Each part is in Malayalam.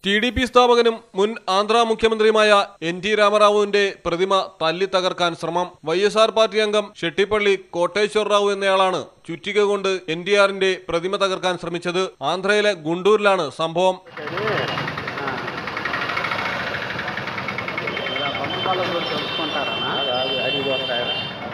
ടി ഡി പി സ്ഥാപകനും മുൻ ആന്ധ്ര മുഖ്യമന്ത്രിയുമായ എൻ ടി രാമറാവുവിന്റെ പ്രതിമ തല്ലി തകർക്കാൻ ശ്രമം വൈ എസ് ആർ പാർട്ടി അംഗം ഷെട്ടിപ്പള്ളി കോട്ടേശ്വർ റാവു എന്നയാളാണ് ചുറ്റിക കൊണ്ട് എൻ ടി ആറിന്റെ പ്രതിമ തകർക്കാൻ ശ്രമിച്ചത് ആന്ധ്രയിലെ ഗുണ്ടൂരിലാണ് സംഭവം వాళ్ళు తెలుసుకుంటారా అడిగి వస్తారా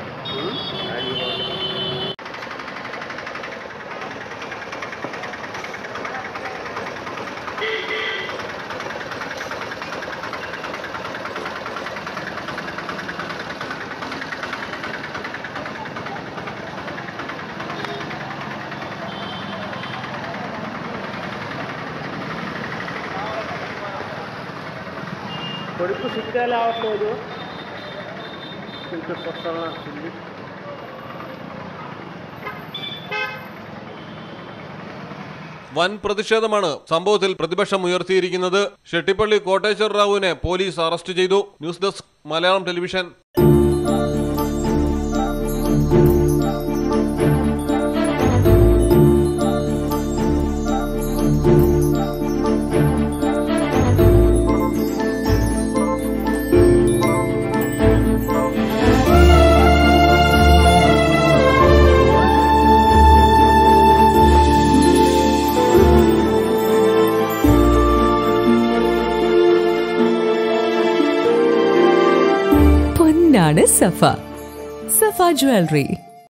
కొడుకు సిగ్గా లేవట్లేదు కొంచెం కొత్తగా వచ్చింది വൻ പ്രതിഷേധമാണ് സംഭവത്തിൽ പ്രതിപക്ഷം ഉയർത്തിയിരിക്കുന്നത് ഷെട്ടിപ്പള്ളി കോട്ടേശ്വർ റാവുവിനെ പോലീസ് അറസ്റ്റ് ചെയ്തു ന്യൂസ് ഡെസ്ക് മലയാളം ടെലിവിഷൻ പൊന്നാണ് സഫ സഫ ജ്വല്ലറി